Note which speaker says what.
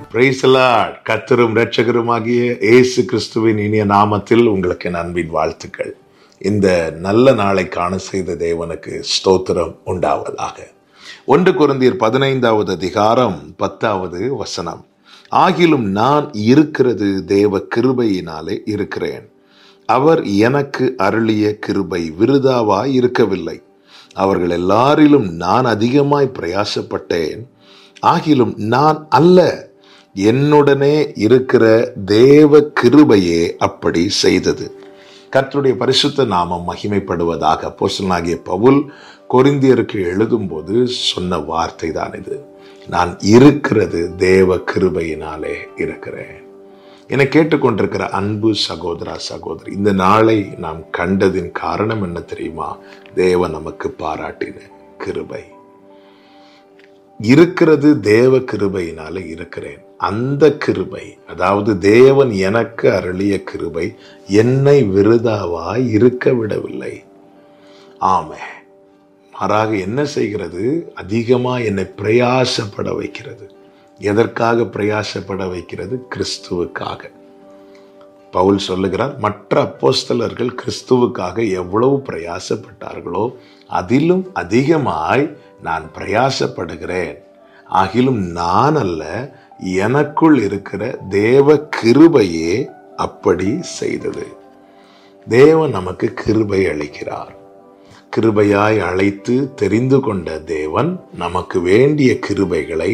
Speaker 1: பிரைசலாட் கத்தரும் இரட்சகருமாகிய இயேசு கிறிஸ்துவின் இனிய நாமத்தில் உங்களுக்கு என் அன்பின் வாழ்த்துக்கள் இந்த நல்ல நாளை காண செய்த தேவனுக்கு ஸ்தோத்திரம் உண்டாவதாக ஒன்று குருந்தியர் பதினைந்தாவது அதிகாரம் பத்தாவது வசனம் ஆகிலும் நான் இருக்கிறது தேவ கிருபையினாலே இருக்கிறேன் அவர் எனக்கு அருளிய கிருபை விருதாவாய் இருக்கவில்லை அவர்கள் எல்லாரிலும் நான் அதிகமாய் பிரயாசப்பட்டேன் ஆகிலும் நான் அல்ல என்னுடனே இருக்கிற தேவ கிருபையே அப்படி செய்தது கர்த்தருடைய பரிசுத்த நாமம் மகிமைப்படுவதாக அப்போஸ்தலனாகிய பவுல் கொரிந்தியருக்கு எழுதும்போது சொன்ன வார்த்தை தான் இது நான் இருக்கிறது தேவ கிருபையினாலே இருக்கிறேன் என்னை கேட்டுக்கொண்டிருக்கிற அன்பு சகோதரா சகோதரி இந்த நாளை நாம் கண்டதின் காரணம் என்ன தெரியுமா தேவன் நமக்கு பாராட்டின கிருபை இருக்கிறது தேவ கிருபையினால இருக்கிறேன் அந்த கிருபை அதாவது தேவன் எனக்கு அருளிய கிருபை என்னை விருதாவாய் இருக்க விடவில்லை ஆமே மாறாக என்ன செய்கிறது அதிகமா என்னை பிரயாசப்பட வைக்கிறது எதற்காக பிரயாசப்பட வைக்கிறது கிறிஸ்துவுக்காக பவுல் சொல்லுகிறார் மற்ற அப்போஸ்தலர்கள் கிறிஸ்துவுக்காக எவ்வளவு பிரயாசப்பட்டார்களோ அதிலும் அதிகமாய் நான் பிரயாசப்படுகிறேன் ஆகிலும் நான் அல்ல எனக்குள் இருக்கிற தேவ கிருபையே அப்படி செய்தது தேவன் நமக்கு கிருபை அளிக்கிறார் கிருபையாய் அழைத்து தெரிந்து கொண்ட தேவன் நமக்கு வேண்டிய கிருபைகளை